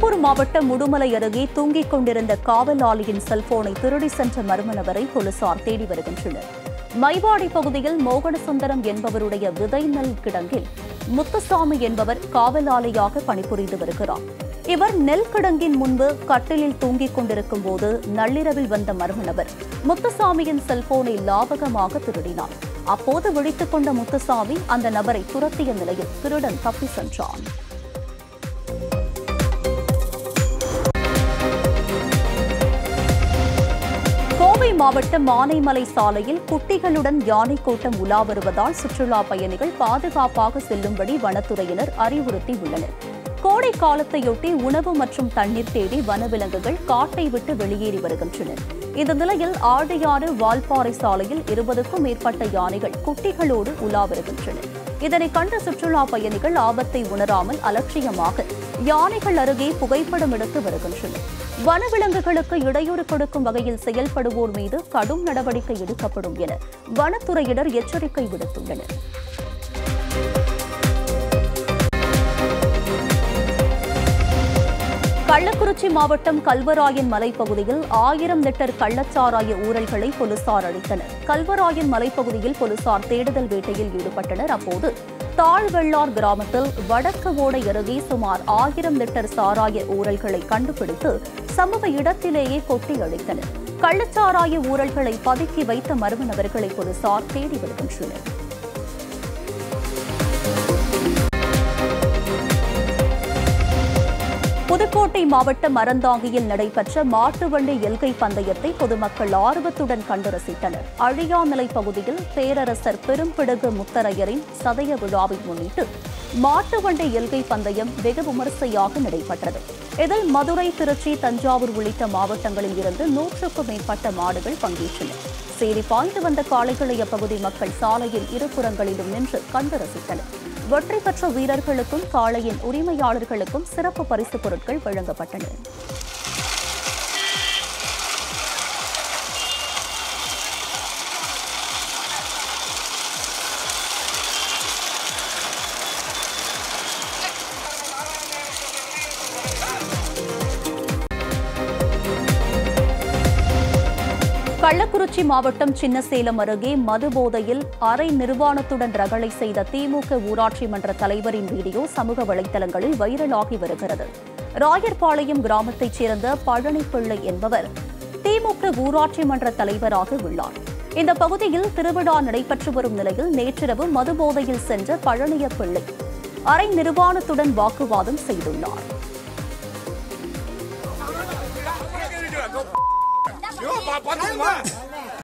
திருப்பூர் மாவட்டம் முடுமலை அருகே தூங்கிக் கொண்டிருந்த காவலாளியின் செல்போனை திருடி சென்ற மர்ம நபரை போலீசார் தேடி வருகின்றனர் மைவாடி பகுதியில் மோகனசுந்தரம் என்பவருடைய விதை நெல் கிடங்கில் முத்துசாமி என்பவர் காவலாளியாக பணிபுரிந்து வருகிறார் இவர் நெல் கிடங்கின் முன்பு கட்டிலில் தூங்கிக் கொண்டிருக்கும் போது நள்ளிரவில் வந்த மர்ம நபர் முத்துசாமியின் செல்போனை லாபகமாக திருடினார் அப்போது விழித்துக் கொண்ட முத்துசாமி அந்த நபரை துரத்திய நிலையில் திருடன் தப்பி சென்றான் கோவை மாவட்டம் ஆனைமலை சாலையில் குட்டிகளுடன் யானை கூட்டம் உலா வருவதால் சுற்றுலா பயணிகள் பாதுகாப்பாக செல்லும்படி வனத்துறையினர் அறிவுறுத்தியுள்ளனர் கோடை காலத்தையொட்டி உணவு மற்றும் தண்ணீர் தேடி வனவிலங்குகள் காட்டை விட்டு வெளியேறி வருகின்றன இந்த நிலையில் ஆழியாறு வால்பாறை சாலையில் இருபதுக்கும் மேற்பட்ட யானைகள் குட்டிகளோடு உலா வருகின்றன இதனை கண்ட சுற்றுலா பயணிகள் ஆபத்தை உணராமல் அலட்சியமாக யானைகள் அருகே புகைப்படம் எடுத்து வருகின்றனர் வனவிலங்குகளுக்கு இடையூறு கொடுக்கும் வகையில் செயல்படுவோர் மீது கடும் நடவடிக்கை எடுக்கப்படும் என வனத்துறையினர் எச்சரிக்கை விடுத்துள்ளனர் கள்ளக்குறிச்சி மாவட்டம் கல்வராயன் மலைப்பகுதியில் ஆயிரம் லிட்டர் கள்ளச்சாராய ஊழல்களை போலீசார் அளித்தனர் கல்வராயன் மலைப்பகுதியில் போலீசார் தேடுதல் வேட்டையில் ஈடுபட்டனர் அப்போது தாழ்வெள்ளார் கிராமத்தில் வடக்கு ஓடை அருகே சுமார் ஆயிரம் லிட்டர் சாராய ஊழல்களை கண்டுபிடித்து சம்பவ இடத்திலேயே கொட்டி அளித்தனர் கள்ளச்சாராய ஊழல்களை பதுக்கி வைத்த மர்ம நபர்களை போலீசார் தேடி வருகின்றனர் புதுக்கோட்டை மாவட்டம் அறந்தாங்கியில் நடைபெற்ற மாட்டு வண்டி எல்கை பந்தயத்தை பொதுமக்கள் ஆர்வத்துடன் கண்டு ரசித்தனர் அழியாமலை பகுதியில் பேரரசர் பெரும்பிடுகு முத்தரையரின் சதய விழாவை முன்னிட்டு மாட்டு வண்டி எல்கை பந்தயம் வெகு விமரிசையாக நடைபெற்றது இதில் மதுரை திருச்சி தஞ்சாவூர் உள்ளிட்ட மாவட்டங்களில் இருந்து நூற்றுக்கும் மேற்பட்ட மாடுகள் பங்கேற்றன சேரி பாய்ந்து வந்த காளைகளை அப்பகுதி மக்கள் சாலையின் இருபுறங்களிலும் நின்று கண்டு ரசித்தனர் வெற்றி பெற்ற வீரர்களுக்கும் காளையின் உரிமையாளர்களுக்கும் சிறப்பு பரிசுப் பொருட்கள் வழங்கப்பட்டன கள்ளக்குறிச்சி மாவட்டம் சின்னசேலம் அருகே மது போதையில் அரை நிர்வாணத்துடன் ரகளை செய்த திமுக ஊராட்சி மன்ற தலைவரின் வீடியோ சமூக வலைதளங்களில் வைரலாகி வருகிறது ராயர்பாளையம் கிராமத்தைச் சேர்ந்த பழனி பிள்ளை என்பவர் திமுக ஊராட்சி மன்ற தலைவராக உள்ளார் இந்த பகுதியில் திருவிழா நடைபெற்று வரும் நிலையில் நேற்றிரவு மது போதையில் சென்ற பழனிய பிள்ளை அரை நிர்வாணத்துடன் வாக்குவாதம் செய்துள்ளார் இவன் பா- பாத்துக்குமா?